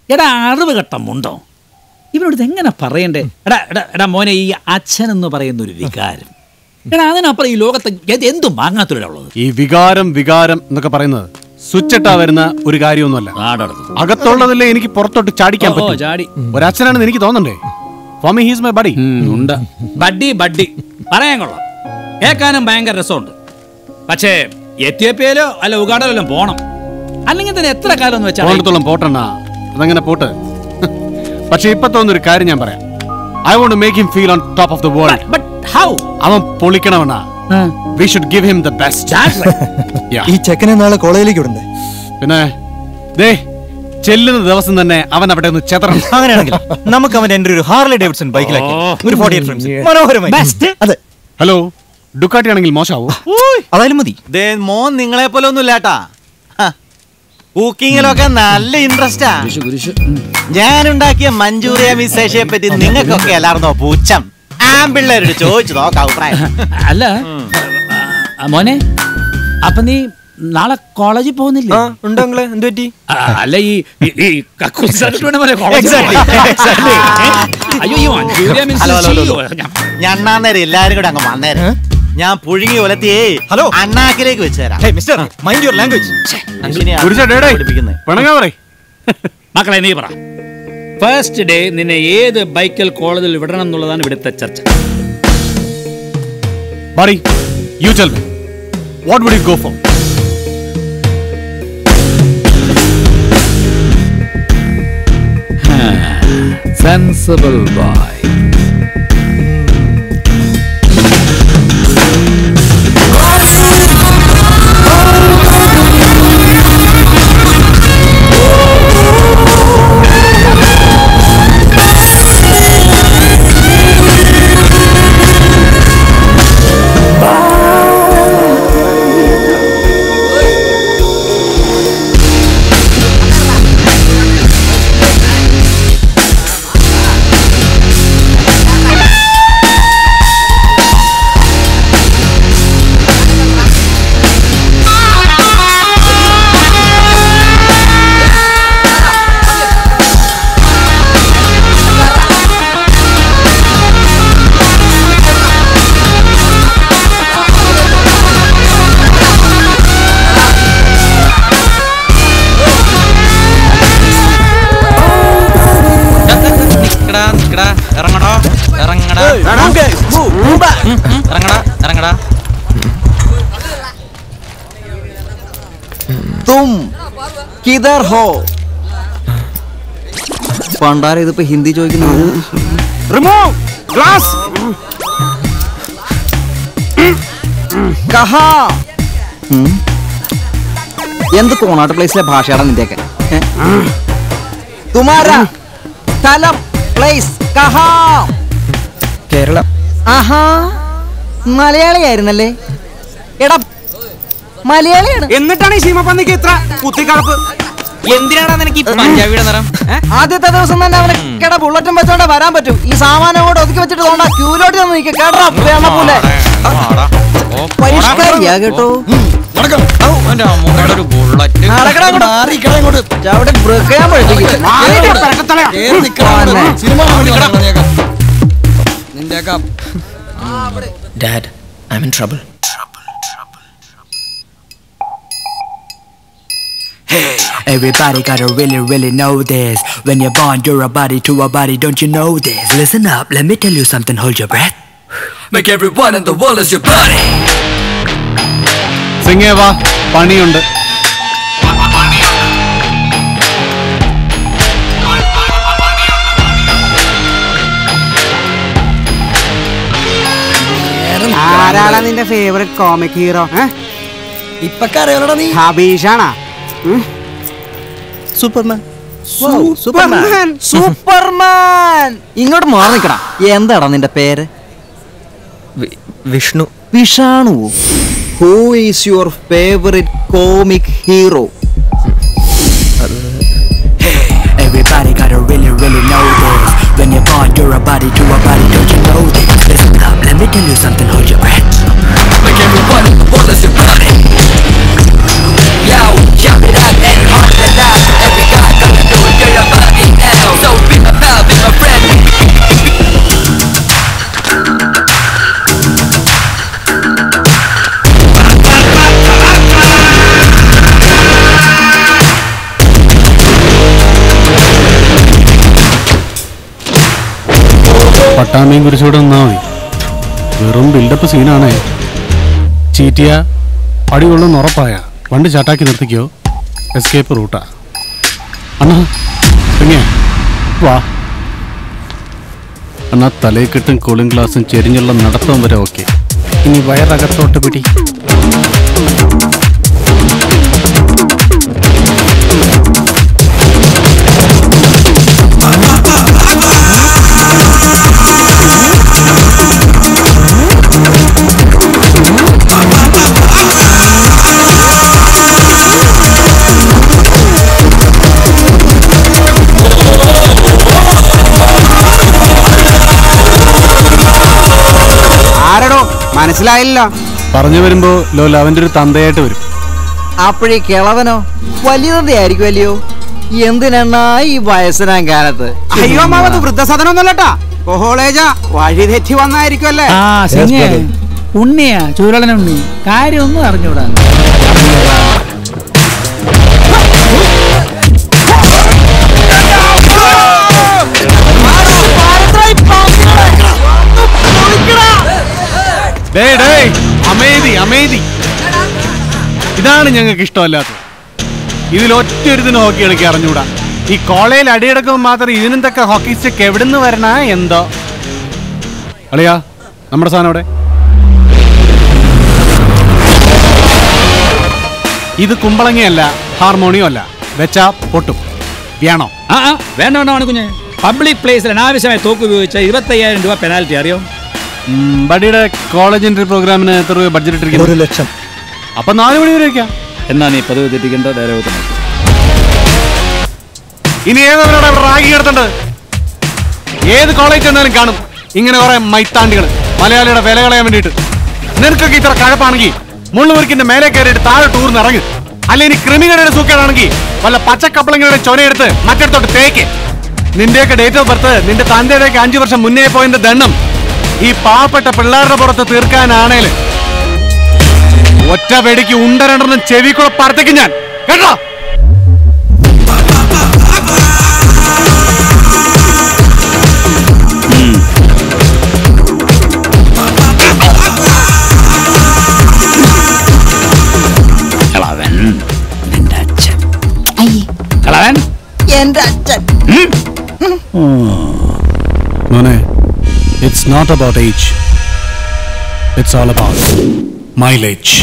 എടാ അറിവ് ഘട്ടമുണ്ടോ ഇവനോട് എങ്ങനെ പറയണ്ടേ എടാ എടാ എടാ മോനെ ഈ അച്ഛൻ എന്ന് പറയുന്ന ഒരു വികാരം എടാ അതിനപ്പുറം ഈ ലോകത്ത് എന്ത് എന്തും വാങ്ങാത്തുള്ളത് ഈ വികാരം വികാരം എന്നൊക്കെ പറയുന്നത് സ്വിച്ചിട്ടാ വരുന്ന ഒരു കാര്യമൊന്നുമല്ല അകത്തുള്ളതല്ലേ എനിക്ക് പുറത്തോട്ട് ചാടിക്കാൻ ഓ, പറ്റും ചാടി. ഒരച്ഛനാണെന്ന് എനിക്ക് തോന്നണ്ടേ for me he's my buddy ഉണ്ട് ബഡ്ഡി ബഡ്ഡി പറയാൻ കൊള്ളാം കേൾക്കാനും ഭയങ്കര രസമുണ്ട് പക്ഷേ എത്യോപ്യയിലോ അല്ല ഉഗാണ്ടയിലോ പോണം അല്ലെങ്കിൽ തന്നെ എത്ര കാലം എന്ന് വെച്ചാൽ പോകത്തോളം പോട്ടണ്ണ അതങ്ങനെ പോട്ട് പക്ഷെ ഇപ്പൊ തോന്നുന്നൊരു കാര്യം ഞാൻ പറയാം I won't make him feel on top of the world how അവൻ പൊളിക്കണമെന്നാ we should give him the best ഈ ചെക്കനെ നാളെ കോളേജിലേക്ക് വിടണ്ടേ പിന്നെ ദേ ചെല്ലുന്ന ദിവസം തന്നെ അവൻ അവിടെ ഒന്ന് ചെതറണം അങ്ങനെയാണെങ്കിൽ നമുക്ക് അവൻ എന്റെ ഒരു ഹാർലി ഡേവിഡ്സൺ ബൈക്കിലാക്കി ഒരു ഫോർട്ടി എയ്റ്റ് ഫ്രെയിംസ് മനോഹരമായി അതെ ഹലോ ഡുക്കാട്ടി ആണെങ്കിൽ മോശമാവോ അതായാലും മതി ദേ മോൻ നിങ്ങളെ പോലെ ഒന്നും ഇല്ലാട്ടാ കുക്കിങ്ങിലൊക്കെ നല്ല ഇൻട്രസ്റ്റാ ഞാൻ ഉണ്ടാക്കിയ മഞ്ചൂറിയ മിസേഷയെ പറ്റി നിങ്ങൾക്കൊക്കെ എല്ലാർന്നോ പൂച്ചം ആമ്പിള്ളേരോട് ചോദിച്ചു നോക്കാം അഭിപ്രായം അല്ല ആ, മോനെ അപ്പൊ നീ നാളെ കോളേജിൽ പോകുന്നില്ലേ ഉണ്ടോ എന്ത് പറ്റി ആ, അല്ല ഈ ഈ- ഈ കക്കൂസ് കണ്ടിട്ട് വേണം പോലെ കോളേജിൽ Exactly, പോകാൻ. exactly. അയ്യോ ഈ മഞ്ചൂരിയ means ഹലോ ഹലോ ചെയ്യോ? ഹലോ ഞണ്ണാന്നേരം എല്ലാരും കൂടെ അങ്ങ് വന്നേരം ഞാൻ പുഴുങ്ങി ഒലത്തിയേ ഹലോ അണ്ണാക്കിലേക്ക് വെച്ച് തരാം മിസ്റ്റർ മൈൻഡ് യുവർ ലാംഗ്വേജ് പിണങ്ങാ പറ മക്കളെ നീ പറ ഫസ്റ്റ് ഡേ നിന്നെ ഏത് ബൈക്കൽ കോളേജിൽ വിടണം എന്നുള്ളതാണ് ഇവിടുത്തെ ചർച്ച Buddy, you tell me. What would you go for? Sensible boy. നിക്കടാ നിക്കടാ ഇറങ്ങടാ ഇറങ്ങടാ ഉം, ഇറങ്ങടാ ഇറങ്ങടാ തും കിധർ ഹോ പണ്ടാരം ഇതിപ്പോ ഹിന്ദി ചോദിക്കുന്നു റിമൂവ് ഗ്ലാസ് കഹാ ഉം. എന്ത് കോണാട്ട് പ്ലേസിലെ ഭാഷയാണ് നിന്റെയൊക്കെ ഏ? തുമാര സ്ഥലം പ്ലേസ് കഹാ കേരളം ആഹാ മലയാളിയായിരുന്നല്ലേ എടാ മലയാളിയാണ് എന്നിട്ടാണ് ഈ സീമപ്പന്നിക്ക് ഇത്ര കുത്തിക്കടപ്പ് എന്തിനാടാ നിനക്ക് ഈ പഞ്ചാബിയുടെ നിറം ആദ്യത്തെ ദിവസം തന്നെ അവനെ കേട ബുള്ളറ്റും വെച്ചോണ്ട് വരാൻ പറ്റും ഈ സാമാനം കൂടെ ഒതുക്കി വെച്ചിട്ട് തോണ്ടാ ക്യൂലോട്ട് നിന്ന് നിൽക്കുക കേട്ടോ വേണപ്പോലെ പരിഷ്കാരിയാ കേട്ടോ ഒരു ബുള്ളറ്റ് നടക്കടാ അങ്ങോട്ട്. ചവിട്ടി വൃക്കയാൻ പഠിപ്പിക്കും. Dad, I'm in trouble. Everybody gotta really, really know this. When you're born, you're a body to a body, don't you know this? Listen up, let me tell you something, hold your breath. Make everyone in the world is your body. സിംഗേ വാ പണിയുണ്ട് ആരാടാ നിന്റെ favourite comic hero ഇപ്പൊക്കെ അറിയാലോടാ നീ ഹബീഷാണാ Superman Superman Superman ഇങ്ങോട്ട് മാറി നിക്കടാ എന്താടാ നിന്റെ പേര് വിഷ്ണു വിഷാണു who is your favourite comic hero Everybody gotta really, really know this. When you're born, you're a body to a body, don't you know this? Listen up, let me tell you something, hold your breath. Make everyone in the world is your body. Yo, jump it up and hard it out. Every guy gonna do it, you're your body. പട്ടാമ്പിയും കുറിച്ചുകൂടെ നിന്നാ മതി വെറും build-up സീനാണേ ചീറ്റിയ അടികൊള്ളുന്ന ഉറപ്പായ വണ്ടി ചാട്ടാക്കി നിർത്തിക്കോ escape റൂട്ടാ അണ്ണാ പിന്നെ വാ എന്നാ തലയെക്കെട്ടും കൂളിംഗ് ഗ്ലാസും ചെരിഞ്ഞുള്ള നടത്തം വരെ ഓക്കെ ഇനി വയറകത്തോട്ട് പിടി ആരടോ മനസ്സിലായില്ല പറഞ്ഞു വരുമ്പോ ലോല അവന്റെ ഒരു തന്തയായിട്ട് വരും അപ്പോഴീ കിളവനോ വലിയ തന്നെയായിരിക്കും അല്ലയോ എന്തിനെണ്ണാ ഈ വയസ്സനാം കാലത്ത് അയ്യോ മാവത് വൃദ്ധസദനൊന്നുമല്ലട്ടാ കോളേജാ വഴി തെറ്റി വന്നായിരിക്കും അല്ലേ ആ സിംഗേ ഉണ്ണിയാ ചൂരളന ഉണ്ണി കാര്യമൊന്നും അറിഞ്ഞൂടാ ഡേയ് ഡേയ് അമേദി അമേദി ഇതാണ് ഞങ്ങൾക്ക് ഇഷ്ടമല്ലാത്തത് ഇതിൽ ഒറ്റൊരുതിന് ഹോക്കി കളിക്കാൻ അറിഞ്ഞൂടാ ഈ കോളേജിൽ അടിയെടുക്കുമ്പോൾ മാത്രം ഇതിനും തക്ക ഹോക്കി സ്റ്റിക്ക് എവിടുന്ന് വരണ എന്തോ അളിയാ നമ്മുടെ സാധനം അവിടെ ഇത് കുമ്പളങ്ങയല്ല ഹാർമോണിയം അല്ല വെച്ചാ പൊട്ടും വേണോ ആ ആ വേണ്ട വേണ്ട കുഞ്ഞെ പബ്ലിക് പ്ലേസിൽ അനാവശ്യമായി തോക്ക് ഉപയോഗിച്ച ഇരുപത്തയ്യായിരം രൂപ പെനാൽറ്റി അറിയോ ഉം, ബഡിയുടെ കോളേജ് എൻട്രി പ്രോഗ്രാമിന് എത്ര രൂപ ബഡ്ജറ്റ് ഇട്ടിരിക്കുന്നു ഒരു ലക്ഷം അപ്പൊ നാല് മണി വരെ വെക്കാം എന്നാ നീ പതിവ് തെറ്റിക്കേണ്ട ഡയലോഗ് തന്നെ ഇനി ഏതവരോടെ റാഗി കിടത്തേണ്ടത് ഏത് കോളേജ് ചെന്നാലും കാണും ഇങ്ങനെ കുറെ മൈത്താണ്ടികൾ മലയാളിയുടെ വില കളയാൻ വേണ്ടിയിട്ട് നിനക്കൊക്കെ ഇത്ര കഴപ്പാണെങ്കിൽ മുള്ളുമുറിക്കിന്റെ മേലെ കയറിയിട്ട് താഴെ ടൂർന്ന് ഇറങ്ങി അല്ല ഇനി ക്രിമികളുടെ സൂക്കേടാണെങ്കിൽ വല്ല പച്ചക്കപ്പളങ്ങളുടെ ചൊനയെടുത്ത് മറ്റിടത്തോട്ട് തേക്ക് നിന്റെയൊക്കെ ഡേറ്റ് ഓഫ് ബർത്ത് നിന്റെ തന്റെയൊക്കെ അഞ്ചു വർഷം മുന്നേ പോയതിന്റെ ദണ്ണം ഈ പാവപ്പെട്ട പിള്ളേരുടെ പുറത്ത് തീർക്കാനാണേല് ഒറ്റ വെടിക്ക് ഉണ്ട രണ്ടെണ്ണം ചെവി കൂടെ പറത്തേക്കും ഞാൻ കേട്ടോ കളവൻ നിന്റെ അച്ഛൻ കളവൻ എന്റെ അച്ഛൻ മോനെ it's not about age it's all about mileage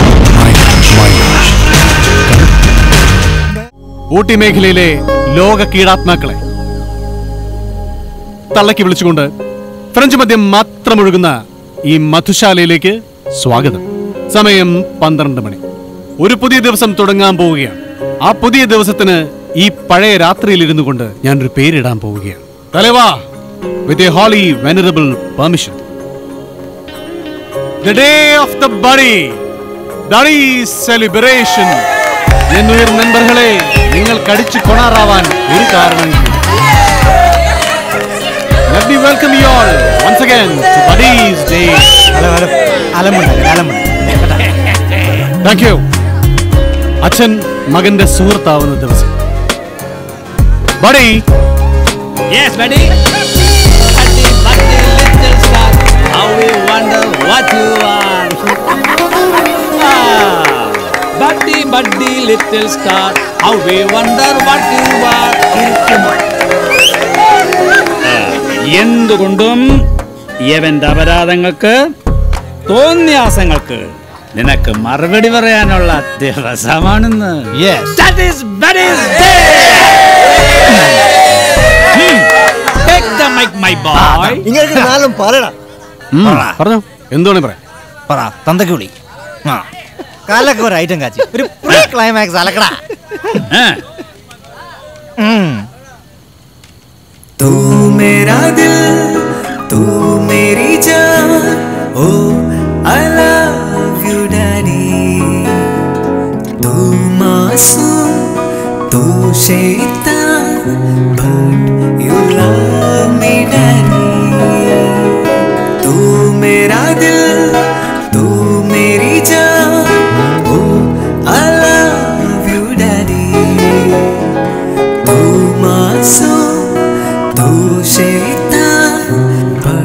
Ooty മേഖലയിലെ ലോക കീടാത്മാക്കളെ തള്ളക്കി വിളിച്ചുകൊണ്ട് ഫ്രഞ്ച് മദ്യം മാത്രം ഒഴുകുന്ന ഈ മധുശാലയിലേക്ക് സ്വാഗതം സമയം പന്ത്രണ്ട് മണി ഒരു പുതിയ ദിവസം തുടങ്ങാൻ പോവുകയാണ് ആ പുതിയ ദിവസത്തിന് ഈ പഴയ രാത്രിയിൽ ഇരുന്നു കൊണ്ട് ഞാനൊരു പേരിടാൻ പോവുകയാണ് തലവാ with a holy venerable permission the day of the buddy the celebration എന്നുയർ നൻപർകളെ നിങ്ങൾ കടിച്ചു കൊണാറാവാൻ ഒരു കാരണം Let me welcome you all once again to Buddy's Day. അലമുണ്ട് അലമുണ്ട് Thank you. അച്ഛൻ മകന്റെ സുഹൃത്താവുന്ന ദിവസം buddy Yes, buddy. Buddy, buddy, little star, how we wonder what you are. Ah, buddy, buddy, little star, how we wonder what you are. Ah, എന്തുകൊണ്ടും യവന്റെ അപരാധങ്ങൾക്ക് തോന്നിയാസങ്ങൾക്ക് നിനക്ക് മറുപടി പറയാനുള്ള ദിവസമാണെന്ന് Yes. That is Buddy's Day! Hmm. Take the mic, my boy. ഇങ്ങനെ നാലും പറയണം പറഞ്ഞോ എന്തുവാണ് പറയാം പറ തന്തയ്ക്ക് വിളി ആ കാലൊക്കെ ഒരു ഐറ്റം കാച്ചി ഒരു പ്രീ ക്ലൈമാക്സ് അലക്കടാ Ah. तू मेरा दिल तू मेरी जान ओ आई लव यू डैडी तू मासूम तू शैतान but you love me daddy तू मेरा दिल तू मेरी जान ओ आई लव यू डैडी तू मासूम तू शैतान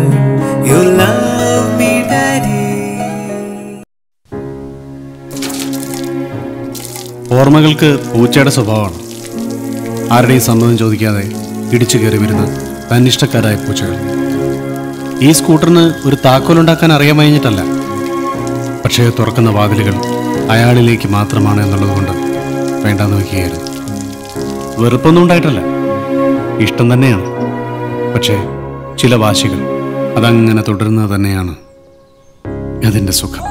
ഓർമ്മകൾക്ക് പൂച്ചയുടെ സ്വഭാവമാണ് ആരുടെയും സമ്മതം ചോദിക്കാതെ ഇടിച്ചു കയറി വരുന്ന തന്നിഷ്ടക്കാരായ പൂച്ചകൾ ഈ സ്കൂട്ടറിന് ഒരു താക്കോലുണ്ടാക്കാൻ അറിയാൻ കഴിഞ്ഞിട്ടല്ല പക്ഷേ തുറക്കുന്ന വാതിലുകൾ അയാളിലേക്ക് മാത്രമാണ് എന്നുള്ളത് കൊണ്ട് വേണ്ടാന്ന് വയ്ക്കുകയായിരുന്നു വെറുപ്പൊന്നും ഉണ്ടായിട്ടല്ല ഇഷ്ടം തന്നെയാണ് പക്ഷേ ചില വാശികൾ അതങ്ങനെ തുടരുന്നത് തന്നെയാണ് അതിൻ്റെ സുഖം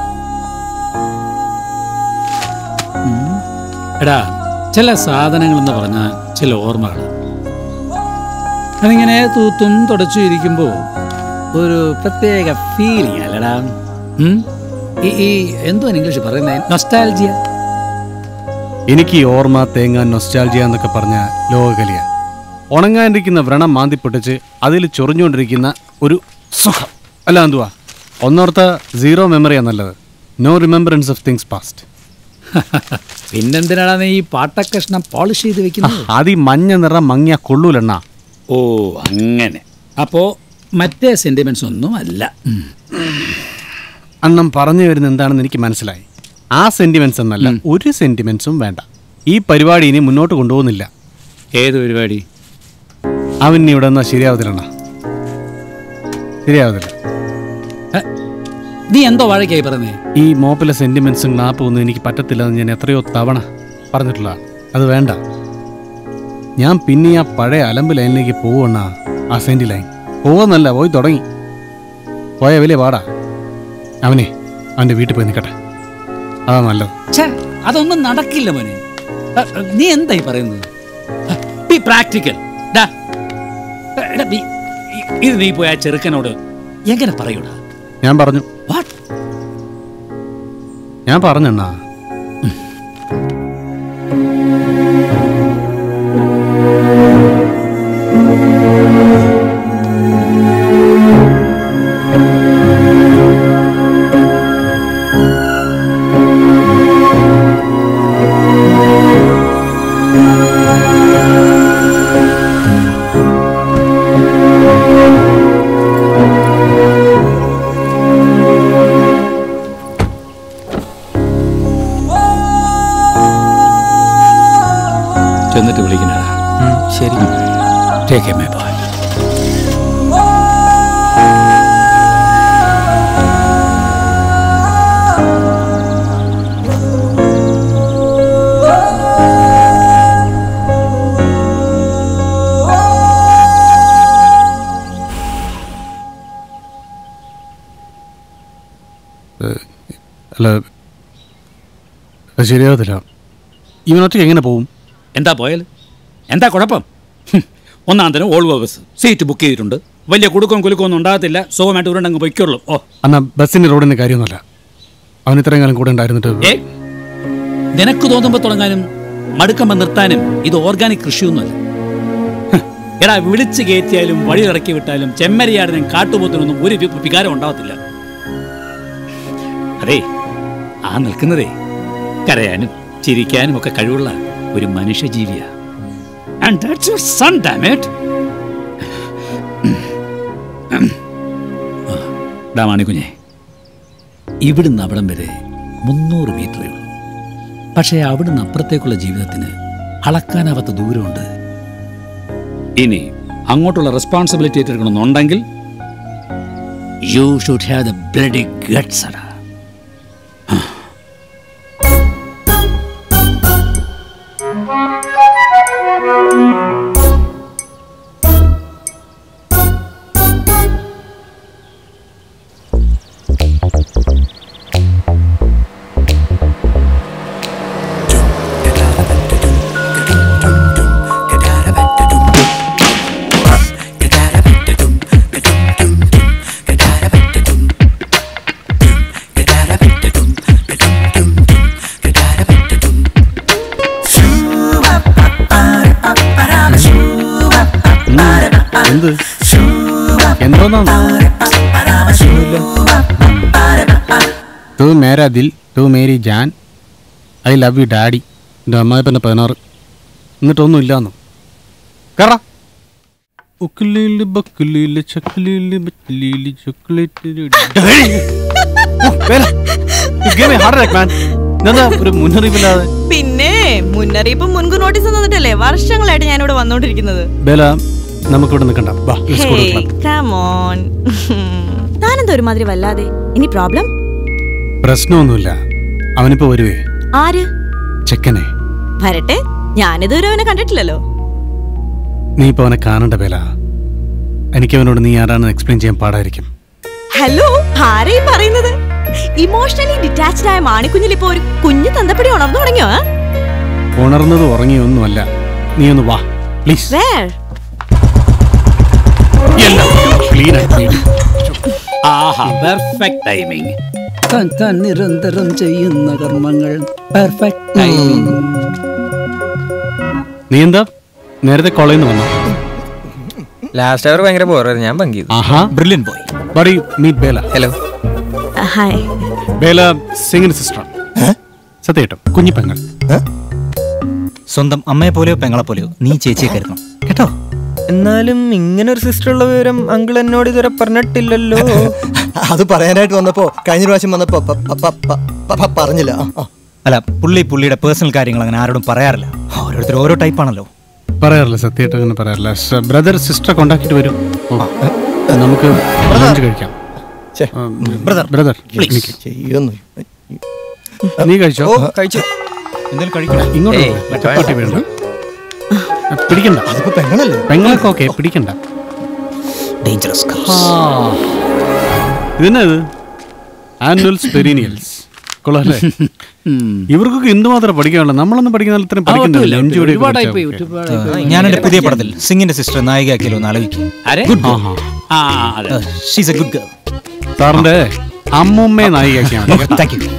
എടാ ചില സാധനങ്ങൾ എന്ന് പറഞ്ഞാൽ ചില ഓർമ്മകൾ അതിങ്ങനെ തൂത്തും തുടച്ചും ഇരിക്കുമ്പോൾ ഒരു പ്രത്യേക ഫീലിംഗ് അല്ലടാ ഉം? ഈ ഈ എന്തോ ഇംഗ്ലീഷ് പറയുന്നത് നൊസ്റ്റാൽജിയ എനിക്ക് ഈ ഓർമ്മ തേങ്ങാൻ നൊസ്റ്റാൾജിയ എന്നൊക്കെ പറഞ്ഞ ലോകകലിയ ഉണങ്ങാനിരിക്കുന്ന വ്രണം മാന്തി പൊട്ടിച്ച് അതിൽ ചൊറിഞ്ഞുകൊണ്ടിരിക്കുന്ന ഒരു സുഖം അല്ല എന്തുവാ ഒന്നോർത്ത സീറോ മെമ്മറിയാ നല്ലത് no remembrance of things past പിന്നെന്തിനാണ് നീ ഈ പാട്ടക്കഷ്ണം പോളിഷ് ചെയ്ത് വെക്കുന്നത് അത് ഈ മഞ്ഞ നിറം മങ്ങിയ കൊള്ളൂലെണ്ണ ഓ അങ്ങനെ അപ്പോ മറ്റേ സെന്റിമെന്റ്സ് ഒന്നും അല്ല ഉം. അണ്ണം പറഞ്ഞു വരുന്ന എന്താണെന്ന് എനിക്ക് മനസ്സിലായി ആ സെന്റിമെന്റ്സ് എന്നല്ല ഒരു സെന്റിമെന്റ്സും വേണ്ട ഈ പരിപാടി ഇനി മുന്നോട്ട് കൊണ്ടുപോകുന്നില്ല ഏത് പരിപാടി അവൻ ഇനി ഇവിടെ നിന്നാ ശരിയാവത്തില്ലണ്ണ ശരിയാവത്തില്ല ഹ? നീ എന്തോ വഴക്കായി പറഞ്ഞേ ഈ മോപ്പിലെ സെന്റിമെന്റ്സും ഗ്നാപ്പും ഒന്നും എനിക്ക് പറ്റത്തില്ലെന്ന് ഞാൻ എത്രയോ തവണ പറഞ്ഞിട്ടുള്ള അത് വേണ്ട ഞാൻ പിന്നെ ആ പഴയ അലമ്പ് ലൈനിലേക്ക് പോവണ്ണ ആ സെന്റി ലൈൻ പോവെന്നല്ല പോയി തുടങ്ങി പോയ വലിയ പാടാ അവനെ അവൻ്റെ വീട്ടിൽ പോയി നിൽക്കട്ടെ അതാ നല്ലത് ഛേ, അതൊന്നും നടക്കില്ല മോനെ അ, അ, നീ എന്തായി പറയുന്നത് ബി പ്രാക്ടിക്കൽ ഇത് നീ പോയി ആ ചെറുക്കനോട് എങ്ങനെ പറയൂടാ ഞാൻ പറഞ്ഞു വാട്ട് ഞാൻ പറഞ്ഞണ്ണാ ചെന്നിട്ട് വിളിക്കണടാ ശരി ടേക്ക് മൈ ബോയ് അല്ല അത് ശരിയാവത്തില്ല ഇവനൊറ്റയ്ക്ക് എങ്ങനെ പോവും എന്താ പോയാൽ എന്താ കുഴപ്പം ഹും, ഒന്നാം തരം ഓൾവോ ബസ് സീറ്റ് ബുക്ക് ചെയ്തിട്ടുണ്ട് വലിയ കുടുക്കം കുലുക്കം ഒന്നും ഉണ്ടാകത്തില്ല സുഖമായിട്ട് ഉരുണ്ടങ്ങ് പൊയ്ക്കുള്ളൂ ഓ അന്നാ ബസ്സിന്റെ റോഡിന്റെ കാര്യമൊന്നുമല്ല അവൻ ഇത്രയും കാലം കൂടെ ഉണ്ടായിരുന്നിട്ട് ഏ നിനക്ക് തോന്നുമ്പോൾ തുടങ്ങാനും മടുക്കുമ്പോൾ നിർത്താനും ഇത് ഓർഗാനിക് കൃഷിയൊന്നുമല്ല ഹ്, എടാ വിളിച്ചു കയറ്റിയാലും വഴി ഇറക്കി വിട്ടാലും ചെമ്മരിയാടിനും കാട്ടുപോത്തിനൊന്നും ഒരു വി- വികാരം ഉണ്ടാവത്തില്ല അതെ ആ നിൽക്കുന്നതേ കരയാനും ചിരിക്കാനും ഒക്കെ കഴിവുള്ള ഒരു മനുഷ്യജീവിയാ And that's your son, damn it. ആ, ഡാ മാണിക്കുഞ്ഞെ ഇവിടുന്ന് അവിടം വരെ മുന്നൂറ് മീറ്ററേ ഉള്ളൂ പക്ഷേ അവിടുന്ന് അപ്പുറത്തേക്കുള്ള ജീവിതത്തിന് അളക്കാനാവാത്ത ദൂരമുണ്ട് ഇനി അങ്ങോട്ടുള്ള റെസ്പോൺസിബിലിറ്റി ഏറ്റെടുക്കണമെന്നുണ്ടെങ്കിൽ you should have the bloody guts അടാ എന്ത് എന്തോന്നാണ് ടു മേരാ ദിൽ ടു മേരി ജാൻ ഐ ലവ് യു ഡാഡി എൻ്റെ അമ്മായിപ്പൻ്റെ പതിനാറ് എന്നിട്ടൊന്നും ഇല്ലാന്ന് കറ ഉക്കിലീല് ബക്കിലീല് ചക്കിലീല് ബക്കിലീല് ചോക്ലേറ്റ് ഹാർട്ട് അറ്റാക്ക് മാൻ ഇതെന്താ ഒരു മുന്നറിയിപ്പില്ലാതെ പിന്നെ മുന്നറിയിപ്പ് മുൻകൂർ നോട്ടീസ് തന്നിട്ടല്ലേ വർഷങ്ങളായിട്ട് ഞാനിവിടെ വന്നോണ്ടിരിക്കുന്നത് ബേല നമുക്കിവിടെ നിൽക്കണ്ട വാ let's go to hey club. Come on താനെന്താ ഒരുമാതിരി വല്ലാതെ ഇനി പ്രോബ്ലം പ്രശ്നമൊന്നുമില്ല അവനിപ്പോ വരുവേ ആര് ചെക്കനെ വരട്ടെ ഞാനിതുവരെ അവനെ കണ്ടിട്ടില്ലല്ലോ നീ ഇപ്പൊ അവനെ കാണണ്ട ബേല എനിക്ക് അവനോട് നീ ആരാണെന്ന് എക്സ്പ്ലെയിൻ ചെയ്യാൻ പാടായിരിക്കും ഹലോ ആരെയും പറയുന്നത് ഇമോഷണലി ഡിറ്റാച്ച്ഡ് ആയ മാണിക്കുഞ്ഞിൽ ഇപ്പോ ഒരു കുഞ്ഞു തന്തപ്പടി ഉണർന്നു തുടങ്ങിയോ ആ? ഉണർന്നത് ഉറങ്ങിയൊന്നുമല്ല നീ ഒന്ന് വാ പ്ലീസ് Where? ക്ലീൻ ആയി ആഹാ പെർഫെക്റ്റ് ടൈമിംഗ് താൻ താൻ നിരന്തരം ചെയ്യുന്ന കർമ്മങ്ങൾ പെർഫെക്റ്റ് ടൈമിംഗ് നീ എന്താ നേരത്തെ കോളേജിൽ നിന്ന് വന്നോ ലാസ്റ്റ് അവർ ഭയങ്കര ബോറായിരുന്നു ഞാൻ പങ്കു ആഹാ brilliant boy buddy meet Bela hello hi Bela സിംഗിന് സിസ്റ്റർ സത്യേട്ടോ കുഞ്ഞി പെങ്ങൾ സ്വന്തം അമ്മയെ പോലെയോ പെങ്ങളെ പോലെയോ നീ ചേച്ചിയെ കരുതണം കേട്ടോ എന്നാലും ഇങ്ങനെ ഒരു സിസ്റ്റർ ഉള്ള വിവരം അങ്കിൾ എന്നോട് ഇതുവരെ പറഞ്ഞിട്ടില്ലല്ലോ അത് പറയാനായിട്ട് വന്നപ്പോ കഴിഞ്ഞ പ്രാവശ്യം വന്നപ്പോ പ- പ- പ- പ- പ- പ- പറഞ്ഞില്ല ആ, ആ. അല്ല പുള്ളി പുള്ളിയുടെ പേഴ്സണൽ കാര്യങ്ങൾ അങ്ങനെ ആരോടും പറയാറില്ല ഓരോരുത്തർ ഓരോ ടൈപ്പാണല്ലോ പറയാറില്ല സത്യമായിട്ട് അങ്ങനെ പറയാറില്ല ബ്രദർ സിസ്റ്റർ കോണ്ടാക്ട് വരും ഓ, നമുക്ക് ലഞ്ച് കഴിക്കാം ഛെ, ബ്രദർ ബ്രദർ ചെയ്യൊന്നും നീ കഴിച്ചോ ഓ കഴിച്ചു എന്തെങ്കിലും കഴിക്കണം ഇങ്ങോട്ട് ഏയ്, വാ, ചപ്പാത്തി വേണ്ട പിടിക്കണ്ട അതിപ്പോ പെങ്ങളല്ലേ പെങ്ങൾക്ക് ഓക്കെ പിടിക്കണ്ട ഡേഞ്ചറസ് ഇതെന്നാ ഇത് ആനുവൽസ് പെരീനിയൽസ് കൊള്ളാല്ലേ ഇവർക്കൊക്കെ എന്തുമാത്രം പഠിക്കാനുള്ള നമ്മളൊന്നും പഠിക്കുന്ന ഇത്രയും പഠിക്കുന്നില്ല എൻജോയ് ഒരുപാടായി പോയി ഒരുപാടായി പോയി. ഞാൻ എന്റെ പുതിയ പടത്തിൽ സിംഗിന്റെ സിസ്റ്റർ നായികയാക്കിയാലോ ഒന്ന് ആലോചിക്കും ആരെ? ആ ആ, അതെ ഷീസ് എ ഗുഡ് ഗേൾ സാറിന്റെ അമ്മുമ്മയെ നായികയാക്കിയാണ് താങ്ക് യു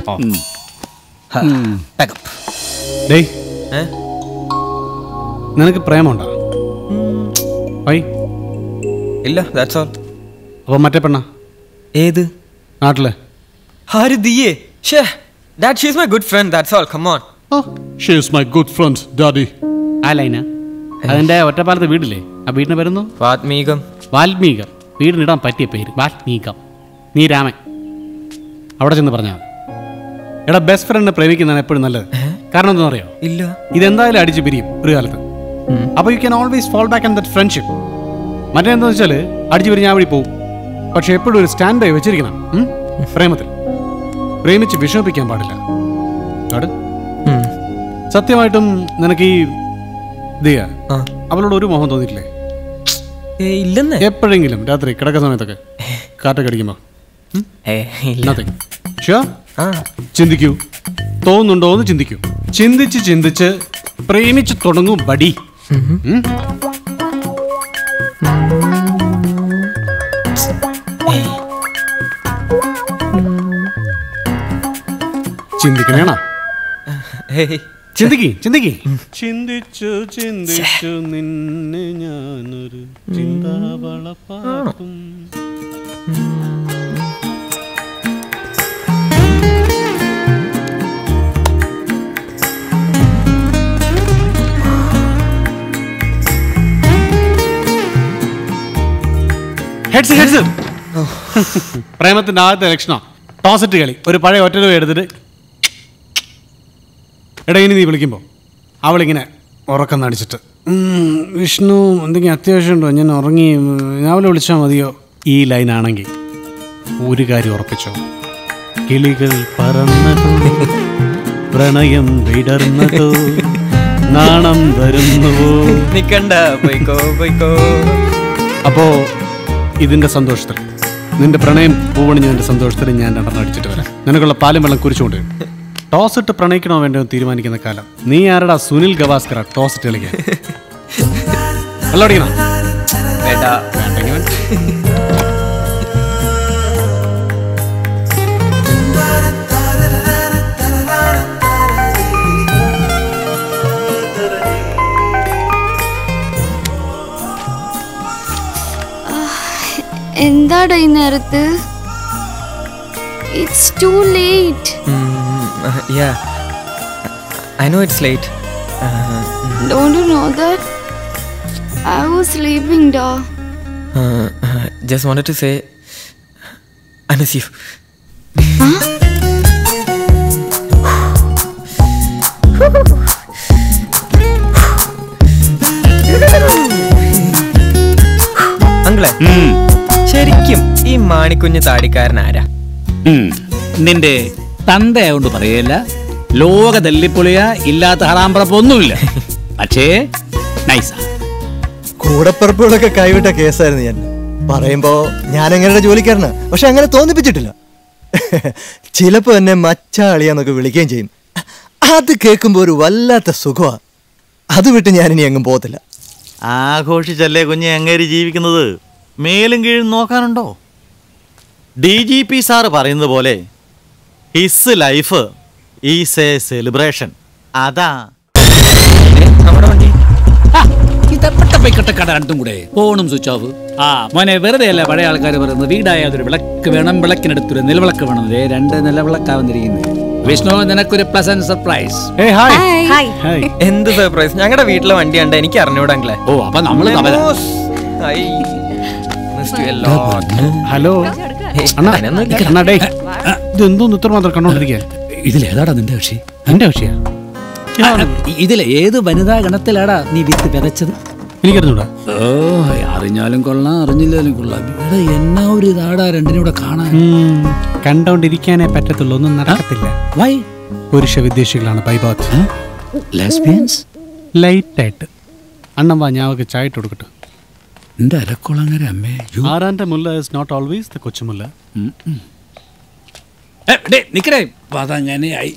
ഡേയ് ഏ? നിനക്ക് പ്രേമുണ്ടോ ഐ ഇല്ല ദാറ്റ്സ് ഓൾ അപ്പൊ മറ്റേ പെണ്ണ ഏത് നാട്ടില് ആര് ദിയേ ഷേ that she's my good friend that's all come on she is my good friend daddy ആ ലൈന അതിന്റെ ഒറ്റപ്പാലത്തെ വീടില്ലേ ആ വീടിന് വരുന്നു വാത്മീകം വാൽമീകം വീടിനിടാൻ പറ്റിയ പേര് വാൽമീകം നീ രാമൻ അവിടെ ചെന്ന് പറഞ്ഞാൽ മതി എടാ ബെസ്റ്റ് ഫ്രണ്ടിനെ പ്രേമിക്കുന്നതാണ് എപ്പോഴും നല്ലത് കാരണം എന്താണെന്ന് അറിയോ ഇല്ല ഇതെന്തായാലും അടിച്ച് പിരിയും ഒരു കാലത്ത് അപ്പൊ you can always fall back on that friendship മറ്റേന്താ വെച്ചാൽ അടിച്ചു പിരിഞ്ഞ് ആ വഴി പോകും പക്ഷെ എപ്പോഴും ഒരു സ്റ്റാൻഡ് ബൈ വെച്ചിരിക്കണം ഉം? പ്രേമത്തിൽ പ്രേമിച്ച് വിഷമിപ്പിക്കാൻ പാടില്ല അവിടെ ഉം. സത്യമായിട്ടും നിനക്ക് ഈ ദിയ ആ. അവളോട് ഒരു മോഹം തോന്നിയിട്ടില്ലേ ഏ ഇല്ലെന്നേ എപ്പോഴെങ്കിലും രാത്രി കിടക്കുന്ന സമയത്തൊക്കെ കാറ്റൊക്കെ അടിക്കുമ്പോ ഏ ഇല്ല നത്തിങ് ഷുവർ ആ ചിന്തിക്കൂ തോന്നുന്നുണ്ടോ എന്ന് ചിന്തിക്കൂ ചിന്തിച്ച് ചിന്തിച്ച് പ്രേമിച്ച് തുടങ്ങും ബടി ഉം? ചിന്തിക്കണേണ ഹേയ് ചിന്തിക്ക് ചിന്തിക്ക് ചിന്തിച്ചു ചിന്തിച്ചു നിന്നെ ഞാനൊരു ചിന്താവളപ്പാക്കും ഹെഡ്സ് ഹെഡ്സ് പ്രേമത്തിന്റെ ആദ്യത്തെ ലക്ഷണം ടോസറ്റ് കളി ഒരു പഴയ ഒറ്റ രൂപ എടുത്തിട്ട് എടാ ഇനി നീ വിളിക്കുമ്പോൾ അവളിങ്ങനെ ഉറക്കം നടിച്ചിട്ട് "ഉം, വിഷ്ണു എന്തെങ്കിലും അത്യാവശ്യമുണ്ടോ ഞാൻ ഉറങ്ങി ഉം, രാവിലെ വിളിച്ചാൽ മതിയോ ഈ ലൈനാണെങ്കിൽ ഒരു കാര്യം ഉറപ്പിച്ചോ കിളികൾ പറന്നതോ പ്രണയം വിടർന്നതോ നാണം വരുന്നുവോ നിക്കണ്ട പോയിക്കോ പോയിക്കോ അപ്പോ ഇതിന്റെ സന്തോഷത്തിൽ നിന്റെ പ്രണയം പൂവണിഞ്ഞതിന്റെ സന്തോഷത്തിൽ ഞാൻ രണ്ടെണ്ണം അടിച്ചിട്ട് വരാം നിനക്കുള്ള പാലും വെള്ളം കുരിച്ചുകൊണ്ട് ടോസ് ഇട്ട് പ്രണയിക്കണോ വേണ്ടോ എന്ന് തീരുമാനിക്കുന്ന കാലം നീ ആരടാ സുനിൽ ഗവാസ്കർ ടോസ് ഇട്ട് കളിക്കാൻ വെള്ളം അടിക്കണോ വേണ്ട വേണ്ടെങ്കിൽ വേണ്ട. എന്താടാ ഈ നേരത്ത് it's too late ya I know it's late don't you know that I was sleeping ഡാ just wanted to say I miss you ആണല്ലേ ശരിക്കും ഈ മാണിക്കുഞ്ഞ് താടിക്കാരൻ ആരാ ഉം. നിന്റെ തന്തയായോണ്ട് പറയല്ല ലോക തല്ലിപ്പൊളിയ ഇല്ലാത്ത ഹറാമ്പറപ്പൊന്നുമില്ല പക്ഷേ നൈസാ കൂടപ്പിറപ്പുകളൊക്കെ കൈവിട്ട കേസായിരുന്നു ഞാൻ പറയുമ്പോ ഞാൻ എങ്ങനെ ജോലിക്കാരനാ പക്ഷെ അങ്ങനെ തോന്നിപ്പിച്ചിട്ടില്ല ചിലപ്പോ എന്നെ മച്ചാളിയാന്നൊക്കെ വിളിക്കുകയും ചെയ്യും അത് കേൾക്കുമ്പോ ഒരു വല്ലാത്ത സുഖമാ അത് വിട്ട് ഞാൻ ഇനി എങ്ങും പോകത്തില്ല ആഘോഷിച്ചല്ലേ കുഞ്ഞെ അങ്ങേര് ജീവിക്കുന്നത് മേലും കീഴും നോക്കാനുണ്ടോ ഡി ജി പി സാറ് പറയുന്നത് പോലെ his life is a celebration അതാ പൊയ്ക്കട്ടെ കട രണ്ടും കൂടെ ഫോണും സ്വിച്ച് ഓഫ് ആ മോനെ വെറുതെ അല്ല പഴയ ആൾക്കാർ പറയുന്നത് വീടായ ഒരു വിളക്ക് വേണം വിളക്കിനടുത്തൊരു നിലവിളക്ക് വേണം ദേ രണ്ട് നിലവിളക്കാവുന്നിരിക്കുന്നത് വിഷ്ണു നിനക്കൊരു പ്ലസന്റ് സർപ്രൈസ് ഹായ് എന്ത് സർപ്രൈസ് ഞങ്ങളുടെ വീട്ടിലെ വണ്ടി കണ്ട എനിക്ക് അറിഞ്ഞൂടെങ്കിലേ ഓ അപ്പൊ നമ്മള് തമ്മിലാ. ഹലോ അണ്ണാ അണ്ണാ ഡേ ഇത് എന്തോന്ന് ഇത്രമാത്രം കണ്ടോണ്ടിരിക്കാൻ ഇതിലേതാടാ നിന്റെ കക്ഷി എന്റെ കക്ഷിയാ ഇതിലെ ഏത് വനിതാ ഗണത്തിലാടാ നീ വിത്ത് വിതച്ചത് എനിക്കറിഞ്ഞൂടാ ഓ അറിഞ്ഞാലും കൊള്ളാം അറിഞ്ഞില്ലാലും കൊള്ളാം ഇവിടെ എന്നാ ഒരു ഇതാടാ രണ്ടിനും കൂടെ കാണാൻ ഉം, കണ്ടോണ്ടിരിക്കാനേ പറ്റത്തുള്ളൂ ഒന്നും നടക്കത്തില്ല വൈ പുരുഷ വിദ്വേഷികളാണ് ബൈബാത്ത് ലെസ്ബിയൻസ് ലൈറ്റ് ആയിട്ട് അണ്ണൻ വാ ഞാൻ അവർക്ക് ചായ ഇട്ട് കൊടുക്കട്ടെ എന്റെ അരക്കുളങ്ങര അമ്മേ ആറാന്റെ മുല്ല ഇസ് നോട്ട് ഓൾവേസ് ദ കൊച്ചുമുല്ല നിക്കടേ അതങ്ങനെയായി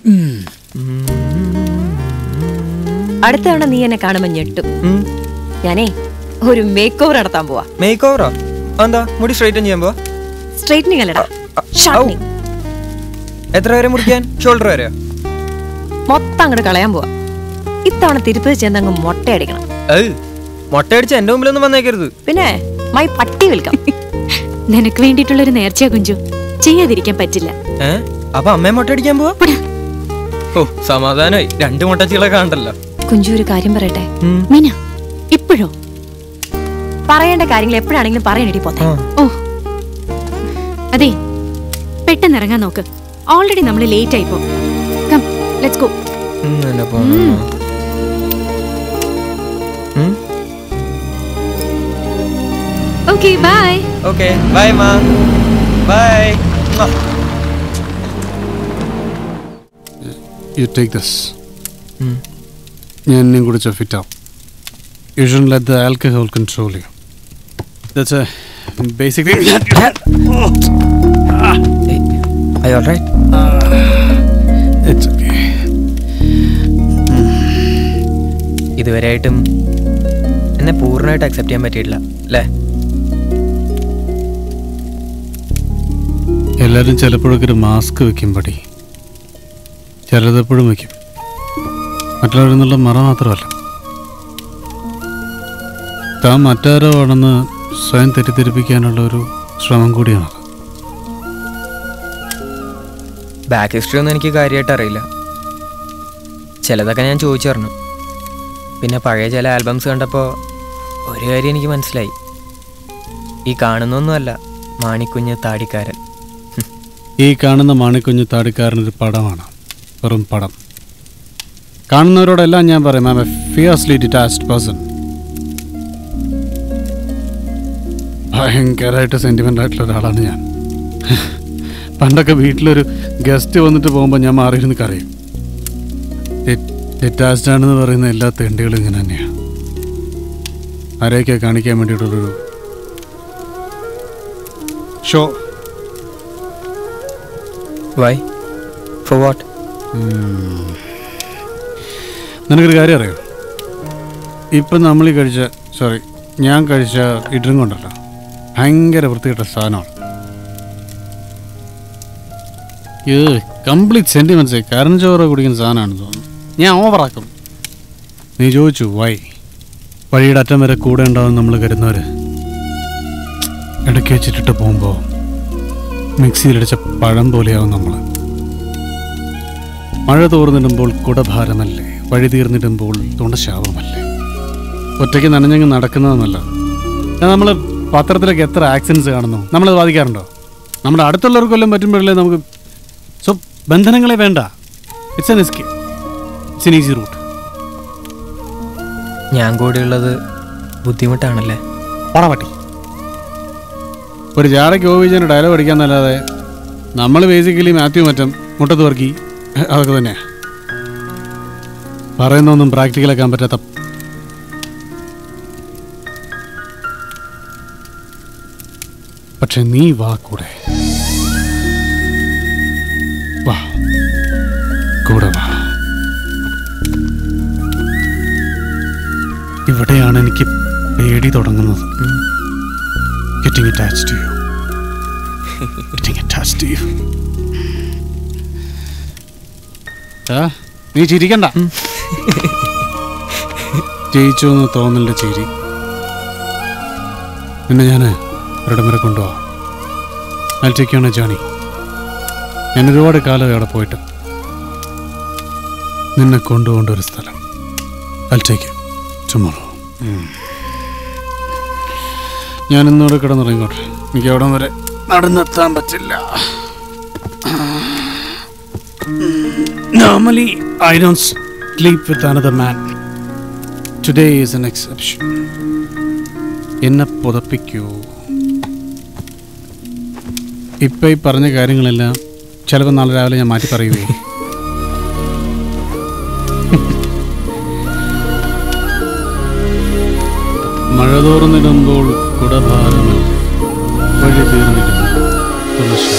അടുത്ത തവണ നീ എന്നെ കാണുമ്പോ ഞെട്ടും ഞാനേ ഒരു മേക്ക് ഓവർ നടത്താൻ പോവാ മേക്ക് ഓവറോ എന്താ മുടി സ്ട്രൈറ്റൻ ചെയ്യാൻ പോവാ സ്ട്രൈറ്റനിങ് അല്ലടാ ഷാർപ്പനിങ് എത്ര വരെ മുടിക്കാൻ ഷോൾഡർ വരെയോ മൊത്തം അങ്ങോട്ട് കളയാൻ പോവാ ഇത്തവണ തിരുപ്പതി ചെന്ന് അങ്ങ് മൊട്ടയടിക്കണം ഏയ് മൊട്ടയടിച്ച് എന്റെ മുമ്പിലൊന്നും വന്നേക്കരുത് പിന്നെ മൈ പട്ടി വിൽക്കാം നിനക്ക് വേണ്ടിയിട്ടുള്ള ഒരു നേർച്ചയാ കുഞ്ചു ചെയ്യാതിരിക്കാൻ പറ്റില്ല ഏ അപ്പൊ അമ്മയെ മൊട്ടയടിക്കാൻ പോവാ ഓ സമാധാനമായി രണ്ട് മുട്ടച്ചികളെ കാണണ്ടല്ലോ കുഞ്ചു ഒരു കാര്യം പറയട്ടെ മീന ഇപ്പോഴോ പറയേണ്ട കാര്യങ്ങൾ എപ്പോഴാണെങ്കിലും പറയണടി പോത്തെ ഓ അതെ പെട്ടെന്ന് ഇറങ്ങാൻ നോക്ക് ഓൾറെഡി നമ്മൾ ലേറ്റ് ആയിപ്പോ കം ലെറ്റ്സ് ഗോ എന്നെ പോണോ ഓക്കെ ബൈ ഓക്കെ ബൈ മാ ബൈ യു ടേക്ക് ദിസ് ഞാൻ എന്നെയും കുടിച്ച ഫിറ്റ് ആവും you should let the alcohol control you that's a basic Are you alright? It's okay ഇതുവരെയായിട്ടും എന്നെ പൂർണ്ണമായിട്ട് അക്സെപ്റ്റ് ചെയ്യാൻ പറ്റിയിട്ടില്ല അല്ലേ എല്ലാവരും ചിലപ്പോഴൊക്കെ ഒരു മാസ്ക് വെക്കും പടി ചിലതെപ്പോഴും വെക്കും മറ്റുള്ളവരിൽ നിന്നുള്ള മറ മാത്രമല്ല താൻ മറ്റാരോ ആണെന്ന് സ്വയം തെറ്റിദ്ധരിപ്പിക്കാനുള്ള ഒരു ശ്രമം കൂടിയാണ് ബാക്ക് ഹിസ്റ്ററി ഒന്നും എനിക്ക് കാര്യമായിട്ട് അറിയില്ല ചിലതൊക്കെ ഞാൻ ചോദിച്ചറിഞ്ഞു പിന്നെ പഴയ ചില ആൽബംസ് കണ്ടപ്പോൾ ഒരു കാര്യം എനിക്ക് മനസ്സിലായി ഈ കാണുന്നൊന്നുമല്ല മാണിക്കുഞ്ഞ് താടിക്കാരൻ ഈ കാണുന്ന മാണിക്കുഞ്ഞ് താടിക്കാരനൊരു പടമാണ് വെറും പടം കാണുന്നവരോടെല്ലാം ഞാൻ പറയും I a fiercely detached person ഭയങ്കരമായിട്ട് സെൻറ്റിമെൻ്റ് ആയിട്ടുള്ള ഒരാളാണ് ഞാൻ പണ്ടൊക്കെ വീട്ടിലൊരു ഗസ്റ്റ് വന്നിട്ട് പോകുമ്പോൾ ഞാൻ മാറിയിരുന്ന് കരയും ഡിറ്റാച്ച്ഡ് ആണെന്ന് പറയുന്ന എല്ലാ തെണ്ടികളും ഇങ്ങനെ തന്നെയാണ് ആരെയൊക്കെ കാണിക്കാൻ വേണ്ടിയിട്ടുള്ളൊരു ഷോ വൈ ഫോർ വാട്ട് നിനക്കൊരു കാര്യം അറിയോ ഇപ്പം നമ്മൾ ഈ കഴിച്ച സോറി ഞാൻ കഴിച്ച ഇഡ്രിങ് കൊണ്ടല്ലോ ഭയങ്കര വൃത്തികെട്ട സാധനമാണ് ഇത് കംപ്ലീറ്റ് സെൻറ്റിമെൻറ്റ്സ് കരൺ ചോറ് കുടിക്കുന്ന സാധനമാണെന്ന് തോന്നുന്നു ഞാൻ ഓവറാക്കും നീ ചോദിച്ചു വൈ വഴിയുടെ അറ്റം വരെ കൂടെ ഉണ്ടാവും നമ്മൾ കരുതുന്നവർ ഇടയ്ക്ക് വെച്ചിട്ടിട്ട് പോകുമ്പോൾ മിക്സിയിലടിച്ച പഴം പോലെയാവും നമ്മൾ മഴ തോർന്നിടുമ്പോൾ കുടഭാരമല്ലേ വഴി തീർന്നിടുമ്പോൾ തുണശാപമല്ലേ ഒറ്റയ്ക്ക് നനഞ്ഞങ്ങ് നടക്കുന്നതെന്നല്ല നമ്മൾ പത്രത്തിലൊക്കെ എത്ര ആക്സിഡൻസ് കാണുന്നു നമ്മളത് ബാധിക്കാറുണ്ടോ നമ്മുടെ അടുത്തുള്ളവർക്ക് കൊല്ലം പറ്റുമ്പോഴല്ലേ നമുക്ക് സോ ബന്ധനങ്ങളെ വേണ്ട it's an escape it's an easy route ഞാൻ കൂടെയുള്ളത് ബുദ്ധിമുട്ടാണല്ലേ പടവട്ടി ഒരു ജാടയ്ക്ക് ഓവിച്ചതിന് ഡയലോഗ് അടിക്കാന്നല്ലാതെ നമ്മൾ ബേസിക്കലി മാത്യു മറ്റം മുട്ടത്ത് വർക്കി അതൊക്കെ തന്നെയാ പറയുന്നൊന്നും പ്രാക്ടിക്കലാക്കാൻ പറ്റാത്ത പക്ഷെ നീ വാ കൂടെ വാ കൂടെ വാ ഇവിടെയാണ് എനിക്ക് പേടി തുടങ്ങുന്നത് getting attached to you getting attached to you ആ നീ ചിരിക്കണ്ട ജയിച്ചു എന്ന് തോന്നലിന്റെ ചിരി നിന്നെ ഞാൻ ഒരിടം വരെ കൊണ്ടുപോവാം അൽറ്റയ്ക്കാണ് ജാണി ഞാൻ ഒരുപാട് കാലം അവിടെ പോയിട്ട് നിന്നെ കൊണ്ടുപോകേണ്ട ഒരു സ്ഥലം അൽറ്റയ്ക്ക് ടുമോറോ ഞാൻ ഇന്നോട് കിടന്നിറങ്ങിക്കോട്ടെ എനിക്ക് അവിടം വരെ നടന്നെത്താൻ പറ്റില്ല normally I don't sleep with another man today is an exception എന്നെ പുതപ്പിക്കൂ ഇപ്പം ഈ പറഞ്ഞ കാര്യങ്ങളെല്ലാം ചിലപ്പോൾ നാളെ രാവിലെ ഞാൻ മാറ്റി പറയുകയും മഴ തോർന്നിടുമ്പോൾ കുടഭാരമല്ല വഴി തീർന്നിടുന്നു തുളസി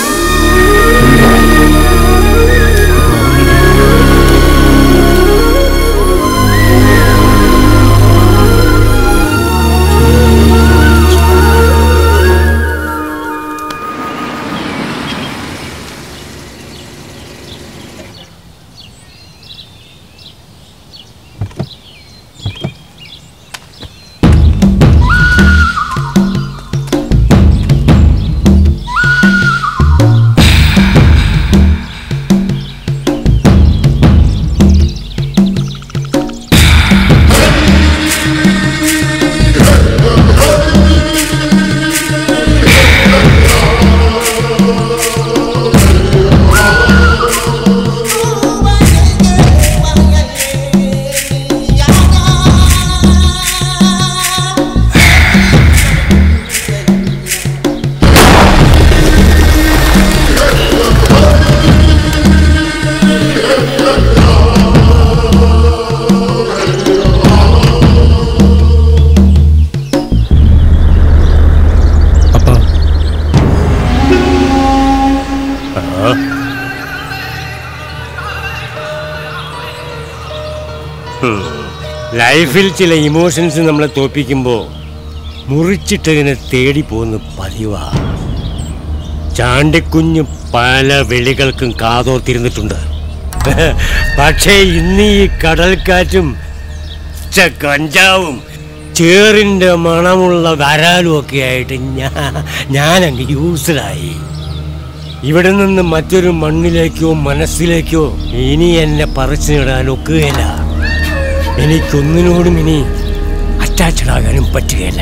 ലൈഫിൽ ചില ഇമോഷൻസ് നമ്മളെ തോപ്പിക്കുമ്പോൾ മുറിച്ചിട്ടതിനെ തേടി പോകുന്ന പതിവാ ചാണ്ടിക്കുഞ്ഞ് പല വിളികൾക്കും കാതോർത്തിരുന്നിട്ടുണ്ട് പക്ഷേ ഇന്ന് ഈ കടൽക്കാറ്റും ച കഞ്ചാവും ചേറിൻ്റെ മണമുള്ള വരാലും ഒക്കെ ആയിട്ട് ഞാൻ ഞാനങ്ങ് യൂസ്ഡായി ഇവിടെ നിന്ന് മറ്റൊരു മണ്ണിലേക്കോ മനസ്സിലേക്കോ ഇനി എന്നെ പറിച്ചു നേടാൻ ഒക്കുകയില്ല എനിക്കൊന്നിനോടും ഇനി അറ്റാച്ച്ഡ് ആകാനും പറ്റുകയില്ല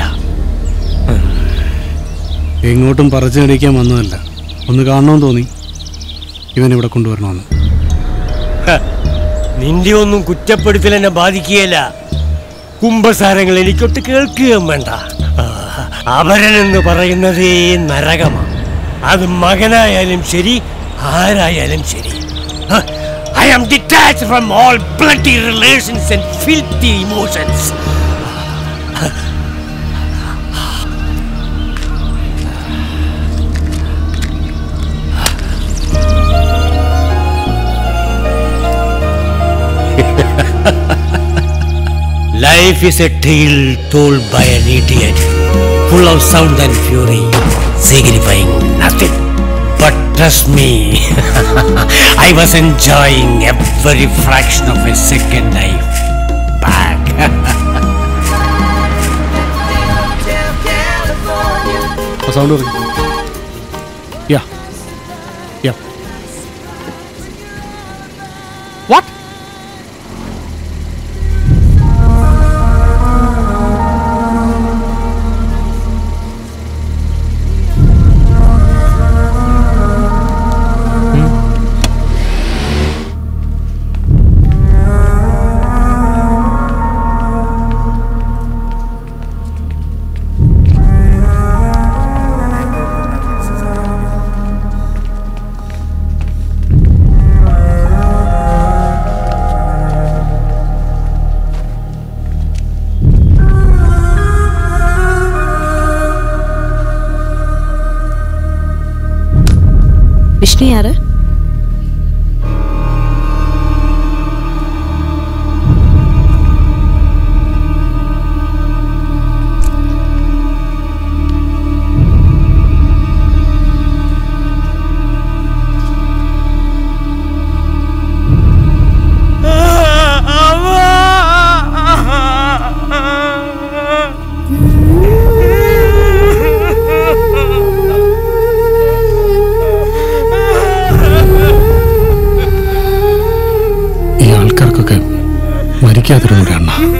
എങ്ങോട്ടും പറിച്ചു നടിക്കാൻ വന്നതല്ല ഒന്ന് കാണണമെന്ന് തോന്നി ഇവൻ ഇവിടെ കൊണ്ടുവരണമെന്ന് ഹ, നിന്റെ ഒന്നും കുറ്റപ്പെടുത്തൽ എന്നെ ബാധിക്കുകയില്ല കുംഭസാരങ്ങൾ എനിക്കൊട്ട് കേൾക്കുകയും വേണ്ട ആ, അപരനെന്ന് പറയുന്നതേ നരകമാണ് അത് മകനായാലും ശരി ആരായാലും ശരി I am detach from all bloody relations and filthy emotions Life is a tale told by an idiot, full of sound and fury, signifying nothing. But trust me, I was enjoying every fraction of a second life back. ആ sound പറയും യാ യാ what Roshini யாரு ഈ ആൾക്കാർക്കൊക്കെ മരിക്കാതിരുന്നൂടെ അണ്ണ